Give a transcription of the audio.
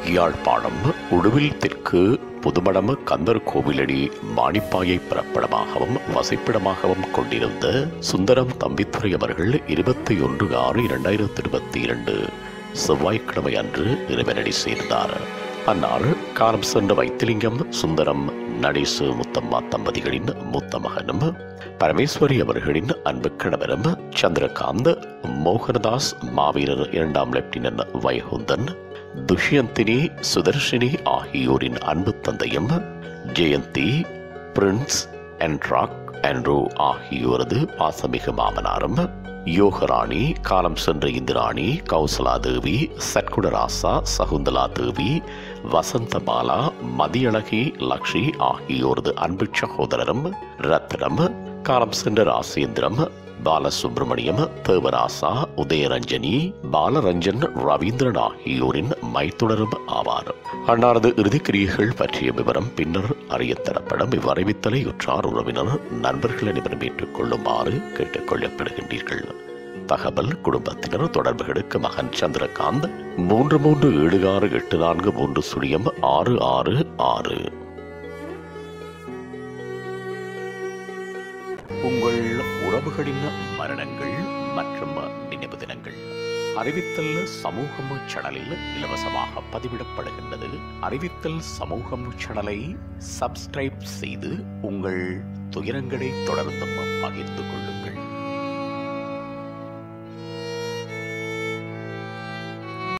யாழ்ப்பாணம் உடுவில் தெற்கு புதுமடம் கந்தர் கோவிலடி மாணிப்பாயை பிறப்பிடமாகவும் வசிப்பிடமாகவும் கொண்டிருந்த சுந்தரம் தம்பித்துறை அவர்கள் இருபத்தி ஒன்று ஆறு இரண்டாயிரத்தி இருபத்தி இரண்டு செவ்வாய்க்கிழமை அன்று இறைவனடி சேர்ந்தார் அன்னார் காலம் சென்ற வைத்திலிங்கம் சுந்தரம் நடேசு முத்தம்மா தம்பதிகளின் மூத்த மகனும் பரமேஸ்வரி அவர்களின் அன்பு கணவரும் சந்திரகாந்த் மோகனதாஸ் மாவீரர் இரண்டாம் லெப்டினன்ட் வைகுந்தன் துஷ்யந்தினி சுதர்ஷினி ஆகியோரின் அன்பு தந்தையும் ஜெயந்தி பிரின்ஸ் அண்ட்ராக் அண்ட்ரூ ஆகியோரது பாசமிகு மாமனாரும் யோகராணி காலம் சென்ற இந்திராணி கௌசலா தேவி சட்குடராசா சகுந்தலா தேவி வசந்தமாலா மதியழகி லக்ஷி ஆகியோரது அன்பு சகோதரரும் ரத்னம் காலம் சென்ற ராசேந்திரம் பாலசுப்ரமணியம் தேவராசா உதயரஞ்சனி பாலரஞ்சன் ரவீந்திரன் ஆகியோரின் மைத்துடரும் ஆவார் அன்னாரது இறுதிக்கிரியைகள் பற்றிய விவரம் பின்னர் அறியத்தரப்படும் இவ்வறிவித்தலை உற்றார் உறவினர் நண்பர்கள் அனைவரும் ஏற்றுக்கொள்ளுமாறு கேட்டுக் கொள்ளப்படுகின்றீர்கள் தகவல் குடும்பத்தினர் தொடர்புகளுக்கு மகன் சந்திரகாந்த் மூன்று மூன்று ஏழு ஆறு எட்டு நான்கு மூன்று சுழியம் ஆறு ஆறு ஆறு உங்கள் உறவுகளின் மரணங்கள் மற்றும் நினைவு தினங்கள் அறிவித்தல் சமூகம் சேனலில் இலவசமாக பதிவிடப்படுகின்றது அறிவித்தல் சமூகம் சேனலை சப்ஸ்கிரைப் செய்து உங்கள் துயரங்களை தொடர்ந்தும் பகிர்ந்து கொள்ளுங்கள்